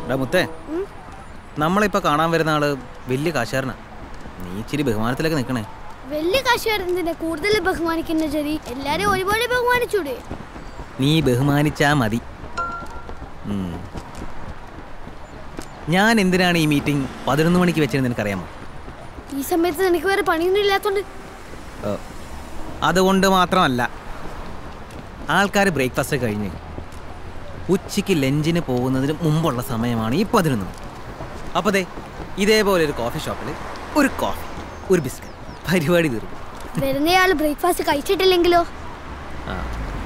എടാ മുത്തേ നമ്മളിപ്പോൾ കാണാൻ വരുന്ന ആള് വലിയ കാശാരനാ നീ ഇച്ചിരി ബഹുമാനത്തിലൊക്കെ നിൽക്കണേ വലിയ കാശുകാരനെ കൂടുതൽ ബഹുമാനിക്കുന്ന ചെറി എല്ലാരും ഒരുപോലെ ബഹുമാനിച്ചൂടെ നീ ബഹുമാനിച്ചാ മതി ഉം. ഞാൻ എന്തിനാണ് ഈ മീറ്റിംഗ് പതിനൊന്ന് മണിക്ക് വെച്ചതെന്ന് നിനക്കറിയാമോ ഈ സമയത്ത് നിനക്ക് വേറെ പണിയൊന്നും ഇല്ലാത്തോണ്ട് ഓ, അതുകൊണ്ട് മാത്രമല്ല ആൾക്കാർ ബ്രേക്ക്ഫാസ്റ്റ് കഴിഞ്ഞ് ഉച്ചയ്ക്ക് ലഞ്ചിന് പോകുന്നതിന് മുമ്പുള്ള സമയമാണ് ഈ പതിനൊന്ന് മണി അപ്പോൾ ദേ ഇതേപോലെ ഒരു കോഫി ഷോപ്പിൽ ഒരു കോഫി ഒരു ബിസ്ക്കറ്റ് പരിപാടി തീർന്നു വരുന്നയാള് ബ്രേക്ക്ഫാസ്റ്റ് കഴിച്ചിട്ടില്ലെങ്കിലോ ആ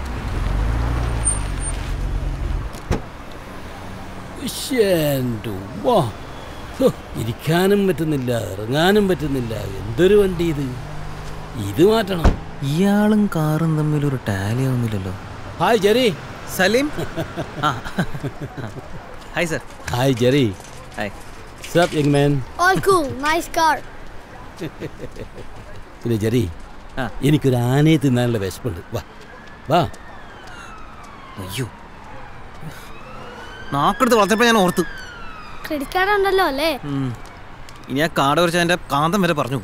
ശ്ശേൻ്റെ ഉവ്വ. ഹോ, ഇരിക്കാനും പറ്റുന്നില്ല ഇറങ്ങാനും പറ്റുന്നില്ല എന്തൊരു വണ്ടി ഇത് ഇത് മാറ്റണം ഇയാളും കാറും തമ്മിൽ ഒരു ടാലി ആവുന്നില്ലല്ലോ ഹായ് ജെറി സലീം ആ hi sir hi Jerry hi സബ് young man all cool nice car പിന്നെ ജെറി ആ. എനിക്കൊരു ആനയെ തിന്നാനുള്ള വിശപ്പുണ്ട് വാ വാ അയ്യോ നാക്കെടുത്ത് വളർത്തപ്പോൾ ഞാൻ ഓർത്തു ക്രെഡിറ്റ് കാർഡ് ഉണ്ടല്ലോ അല്ലേ ഉം. ഇനി ആ കാട് വരച്ച എൻ്റെ കാന്തം വരെ പറഞ്ഞു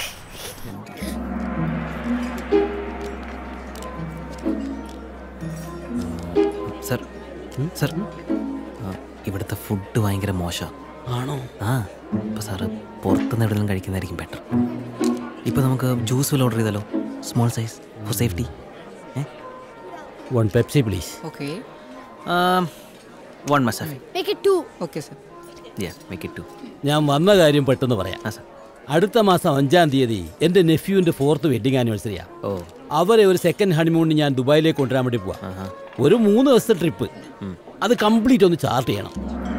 സർ സർ ആ, ഇവിടുത്തെ ഫുഡ് ഭയങ്കര മോശമാണ് ആണോ ആ അപ്പോൾ സാറ് പുറത്തുനിന്ന് എവിടെയെങ്കിലും കഴിക്കുന്നതായിരിക്കും ബെറ്റർ ഇപ്പോൾ നമുക്ക് ജ്യൂസ് വല്ല ഓർഡർ ചെയ്താലോ small size for safety one Pepsi please Okay. One Masafi make it two Okay, sir. Yeah make it two ഞാൻ വന്ന കാര്യം പെട്ടെന്ന് പറയാം ആ സർ അടുത്ത മാസം അഞ്ചാം തീയതി എൻ്റെ നെഫ്യൂവിൻ്റെ ഫോർത്ത് വെഡിങ് ആനിവേഴ്സറിയാ ഓ അവരെ ഒരു സെക്കൻഡ് ഹണിമൂണിന് ഞാൻ ദുബായിലേക്ക് കൊണ്ടുവരാൻ വേണ്ടി പോവാ ആഹാ ഒരു മൂന്ന് ദിവസത്തെ ട്രിപ്പ് അത് കംപ്ലീറ്റ് ഒന്ന് ചാർട്ട് ചെയ്യണം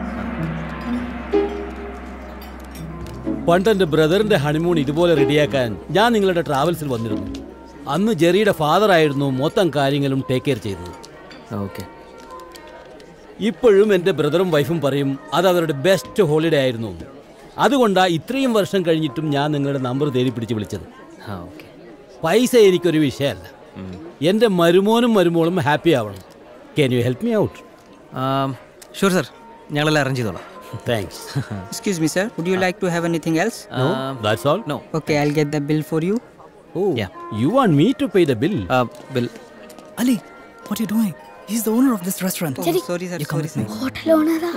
പണ്ട് എൻ്റെ ബ്രദറിൻ്റെ ഹണിമൂൺ ഇതുപോലെ റെഡിയാക്കാൻ ഞാൻ നിങ്ങളുടെ ട്രാവൽസിൽ വന്നിരുന്നു അന്ന് ജെറിയുടെ ഫാദർ ആയിരുന്നു മൊത്തം കാര്യങ്ങളും ടേക്ക് കെയർ ചെയ്തത് ഓക്കെ ഇപ്പോഴും എൻ്റെ ബ്രദറും വൈഫും പറയും അത് അവരുടെ ബെസ്റ്റ് ഹോളിഡേ ആയിരുന്നു എന്ന്. അതുകൊണ്ടാ ഇത്രയും വർഷം കഴിഞ്ഞിട്ടും ഞാൻ നിങ്ങളുടെ നമ്പർ തേടി പിടിച്ച് വിളിച്ചത് ആ ഓക്കെ പൈസ എനിക്കൊരു വിഷയമല്ല എൻ്റെ മരുമോനും മരുമോളും ഹാപ്പി ആവണം can you help me out sure sir ഞങ്ങളെല്ലാം അറേഞ്ച് ചെയ്തോളാം thanks Excuse me, sir. Would you like to have anything else? No, that's all. No Okay, I'll get the bill for you. Oh, Yeah. you want me to pay the bill? Bill Ali, what are you doing? He's the owner of this restaurant. Oh, sorry, sir. Sorry, sir. Hotel ഓണറാ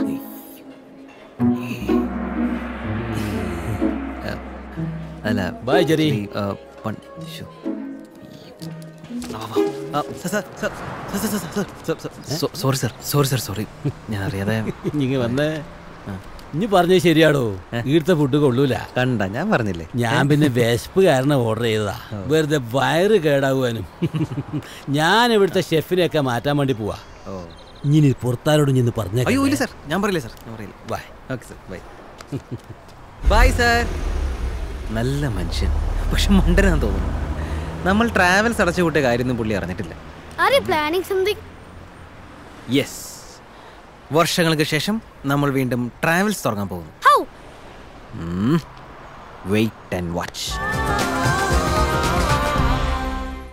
അല്ല Bye, Jerry. ഈ, ആ, പൺ- ശ്ശോ. ആ, വാ. ആ, sir, sir, sir, sir, sir, sir, sir, sir, sir, so- sorry sir sorry sir sorry ഞാൻ അറിയാതെ ഇങ്ങ് വന്നേ ഇനി പറഞ്ഞത് ശരിയാടോ ഈടുത്ത ഫുഡ് കൊള്ളൂല കണ്ട ഞാൻ പറഞ്ഞില്ലേ ഞാൻ പിന്നെ വിശപ്പ് കാരണം ഓർഡർ ചെയ്തതാ വെറുതെ വയറ് കേടാകുവാനും ഞാൻ ഇവിടുത്തെ ഷെഫിനെയൊക്കെ മാറ്റാൻ വേണ്ടി പോവാ ഓ ഇനി പുറത്താരോട് ഇന്ന് പറഞ്ഞ അയ്യോ ഇല്ല സർ ഞാൻ പറയില്ല സർ ഞാൻ പറയില്ല bye okay sir bye bye sir നല്ല മനുഷ്യൻ പക്ഷെ മണ്ടനാന്ന് തോന്നുന്നു നമ്മൾ ട്രാവൽസ് അടച്ചു കൂട്ടിയ കാര്യമൊന്നും പുള്ളി അറിഞ്ഞിട്ടില്ല are you planning something yes വർഷങ്ങൾക്ക് ശേഷം നമ്മൾ വീണ്ടും ട്രാവൽസ് തുടങ്ങാൻ പോകുന്നു ഹൗ വെയിറ്റ് ആൻഡ് വാച്ച്